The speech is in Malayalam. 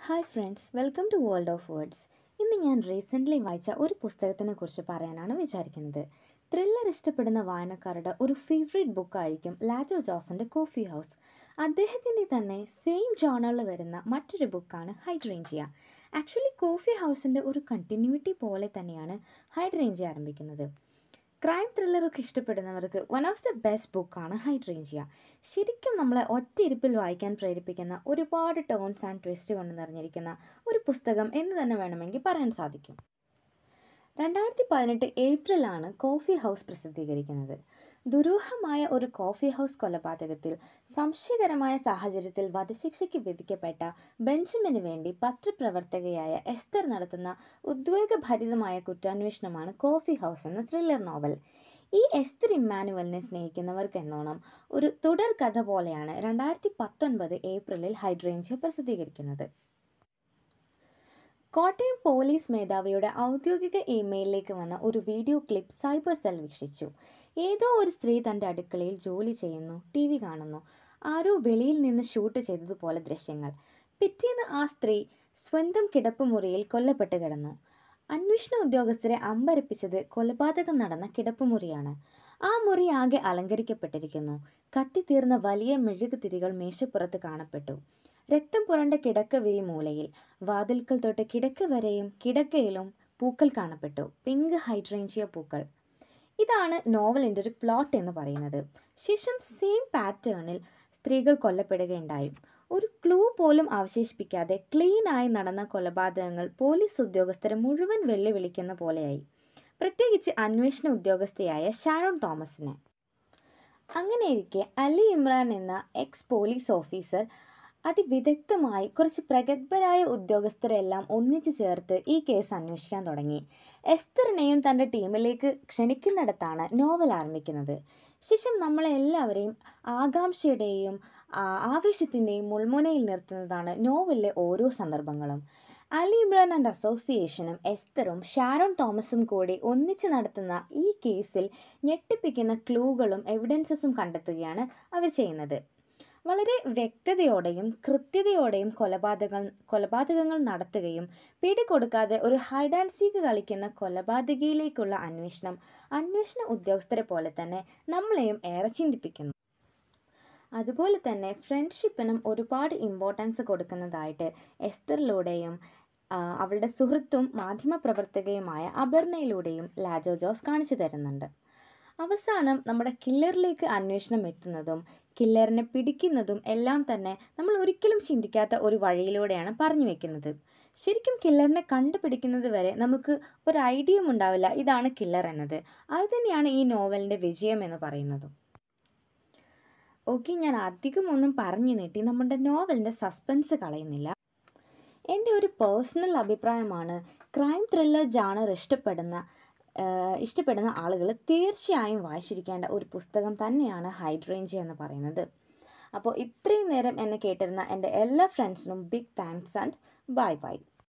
hi friends welcome to world of words ഇന്ന് ഞാൻ റീസെൻ്റ്ലി വായിച്ച ഒരു പുസ്തകത്തിനെ കുറിച്ച് പറയാനാണ് വിചാരിക്കുന്നത് ത്രില്ലർ ഇഷ്ടപ്പെടുന്ന വായനക്കാരുടെ ഒരു ഫേവറേറ്റ് ബുക്കായിരിക്കും ലാജോ ജോസൻ്റെ കോഫി ഹൗസ് അദ്ദേഹത്തിൻ്റെ തന്നെ സെയിം ജോണറിൽ വരുന്ന മറ്റൊരു ബുക്കാണ് ഹൈഡ്രേഞ്ചിയ ആക്ച്വലി കോഫി ഹൗസിൻ്റെ ഒരു കണ്ടിന്യൂറ്റി പോലെ തന്നെയാണ് ഹൈഡ്രേഞ്ചിയ ആരംഭിക്കുന്നത് ക്രൈം ത്രില്ലറൊക്കെ ഇഷ്ടപ്പെടുന്നവർക്ക് വൺ ഓഫ് ദ ബെസ്റ്റ് ബുക്കാണ് ഹൈഡ്രേഞ്ചിയ ശരിക്കും നമ്മളെ ഒറ്റയിരുപ്പിൽ വായിക്കാൻ പ്രേരിപ്പിക്കുന്ന ഒരുപാട് ടേൺസ് ആൻഡ് ട്വിസ്റ്റ് കൊണ്ട് നിറഞ്ഞിരിക്കുന്ന ഒരു പുസ്തകം എന്ന് തന്നെ വേണമെങ്കിൽ പറയാൻ സാധിക്കും രണ്ടായിരത്തി പതിനെട്ട് ഏപ്രിലാണ് കോഫി ഹൗസ് പ്രസിദ്ധീകരിക്കുന്നത് ദുരൂഹമായ ഒരു കോഫി ഹൗസ് കൊലപാതകത്തിൽ സംശയകരമായ സാഹചര്യത്തിൽ വധശിക്ഷയ്ക്ക് വിധിക്കപ്പെട്ട ബെഞ്ചമിന് വേണ്ടി പത്രപ്രവർത്തകയായ എസ്തർ നടത്തുന്ന ഉദ്വേഗഭരിതമായ കുറ്റാന്വേഷണമാണ് കോഫി ഹൗസ് എന്ന ത്രില്ലർ നോവൽ ഈ എസ്തർ ഇമ്മാനുവലിനെ സ്നേഹിക്കുന്നവർക്ക് എന്നോണം ഒരു തുടർ കഥ പോലെയാണ് രണ്ടായിരത്തി പത്തൊൻപത് ഏപ്രിലിൽ ഹൈഡ്രേഞ്ചിയ പ്രസിദ്ധീകരിക്കുന്നത് കോട്ടയം പോലീസ് മേധാവിയുടെ ഔദ്യോഗിക ഇമെയിലിലേക്ക് വന്ന ഒരു വീഡിയോ ക്ലിപ്പ് സൈബർ സെൽ വീക്ഷിച്ചു ഏതോ ഒരു സ്ത്രീ തൻ്റെ അടുക്കളയിൽ ജോലി ചെയ്യുന്നു ടി വി കാണുന്നു ആരോ വെളിയിൽ നിന്ന് ഷൂട്ട് ചെയ്തതുപോലെ ദൃശ്യങ്ങൾ പിറ്റേന്ന് ആ സ്ത്രീ സ്വന്തം കിടപ്പുമുറിയിൽ കൊല്ലപ്പെട്ട് കിടന്നു അന്വേഷണ ഉദ്യോഗസ്ഥരെ അമ്പരപ്പിച്ചത് കൊലപാതകം നടന്ന കിടപ്പുമുറിയാണ് ആ മുറി ആകെ അലങ്കരിക്കപ്പെട്ടിരിക്കുന്നു കത്തിത്തീർന്ന വലിയ മെഴുകുതിരികൾ മേശപ്പുറത്ത് കാണപ്പെട്ടു രക്തം പുരണ്ട കിടക്ക വിരി മൂലയിൽ വാതിൽക്കൽ തൊട്ട് കിടക്ക വരെയും കിടക്കയിലും പൂക്കൾ കാണപ്പെട്ടു പിങ്ക് ഹൈഡ്രേഞ്ചിയ പൂക്കൾ ഇതാണ് നോവലിൻ്റെ ഒരു പ്ലോട്ട് എന്ന് പറയുന്നത് ശേഷം സെയിം പാറ്റേണിൽ സ്ത്രീകൾ കൊല്ലപ്പെടുകയുണ്ടായി ഒരു ക്ലൂ പോലും അവശേഷിപ്പിക്കാതെ ക്ലീനായി നടന്ന കൊലപാതകങ്ങൾ പോലീസ് ഉദ്യോഗസ്ഥരെ മുഴുവൻ വെല്ലുവിളിക്കുന്ന പോലെയായി പ്രത്യേകിച്ച് അന്വേഷണ ഉദ്യോഗസ്ഥയായ ഷാരോൺ തോമസിനെ അങ്ങനെയിരിക്കെ അലി ഇമ്രാൻ എന്ന എക്സ് പോലീസ് ഓഫീസർ അതിവിദഗ്ധമായി കുറച്ച് പ്രഗത്ഭരായ ഉദ്യോഗസ്ഥരെല്ലാം ഒന്നിച്ചു ചേർത്ത് ഈ കേസ് അന്വേഷിക്കാൻ തുടങ്ങി എസ്തറിനെയും തൻ്റെ ടീമിലേക്ക് ക്ഷണിക്കുന്നിടത്താണ് നോവൽ ആരംഭിക്കുന്നത് ശേഷം നമ്മളെ എല്ലാവരെയും ആകാംക്ഷയുടെയും ആവേശത്തിൻ്റെയും മുൾമുനയിൽ നിർത്തുന്നതാണ് നോവലിലെ ഓരോ സന്ദർഭങ്ങളും അലി ഇമ്രാൻ ആൻഡ് അസോസിയേഷനും എസ്തറും ഷാരോൺ തോമസും കൂടി ഒന്നിച്ച് നടത്തുന്ന ഈ കേസിൽ ഞെട്ടിപ്പിക്കുന്ന ക്ലൂകളും എവിഡൻസസും കണ്ടെത്തുകയാണ് അവർ ചെയ്യുന്നത് വളരെ വ്യക്തതയോടെയും കൃത്യതയോടെയും കൊലപാതകങ്ങൾ കൊലപാതകങ്ങൾ നടത്തുകയും പിടികൊടുക്കാതെ ഒരു ഹൈഡ് ആൻഡ് സീക്ക് കളിക്കുന്ന കൊലപാതകയിലേക്കുള്ള അന്വേഷണം അന്വേഷണ ഉദ്യോഗസ്ഥരെ പോലെ തന്നെ നമ്മളെയും ഏറെ ചിന്തിപ്പിക്കുന്നു അതുപോലെ തന്നെ ഫ്രണ്ട്ഷിപ്പിനും ഒരുപാട് ഇമ്പോർട്ടൻസ് കൊടുക്കുന്നതായിട്ട് എസ്തറിലൂടെയും അവളുടെ സുഹൃത്തും മാധ്യമപ്രവർത്തകയുമായ അപർണയിലൂടെയും ലാജോ ജോസ് കാണിച്ചു തരുന്നുണ്ട് അവസാനം നമ്മുടെ കില്ലറിലേക്ക് അന്വേഷണം എത്തുന്നതും കില്ലറിനെ പിടിക്കുന്നതും എല്ലാം തന്നെ നമ്മൾ ഒരിക്കലും ചിന്തിക്കാത്ത ഒരു വഴിയിലൂടെയാണ് പറഞ്ഞു വെക്കുന്നത് ശരിക്കും കില്ലറിനെ കണ്ടുപിടിക്കുന്നത് വരെ നമുക്ക് ഒരു ഐഡിയ ഉണ്ടാവില്ല ഇതാണ് കില്ലർ എന്നത് അത് തന്നെയാണ് ഈ നോവലിൻ്റെ വിജയം എന്ന് പറയുന്നതും ഓക്കെ ഞാൻ അധികം ഒന്നും പറഞ്ഞു നീട്ടി നമ്മുടെ നോവലിൻ്റെ സസ്പെൻസ് കളയുന്നില്ല എൻ്റെ ഒരു പേഴ്സണൽ അഭിപ്രായമാണ് ക്രൈം ത്രില്ലർ ജാണർ ഇഷ്ടപ്പെടുന്ന ഇഷ്ടപ്പെടുന്ന ആളുകൾ തീർച്ചയായും വായിച്ചിരിക്കേണ്ട ഒരു പുസ്തകം തന്നെയാണ് ഹൈഡ്രേഞ്ച് എന്ന് പറയുന്നത് അപ്പോൾ ഇത്രയും നേരം എന്നെ കേട്ടിരുന്ന എൻ്റെ എല്ലാ ഫ്രണ്ട്സിനും big thanks and bye by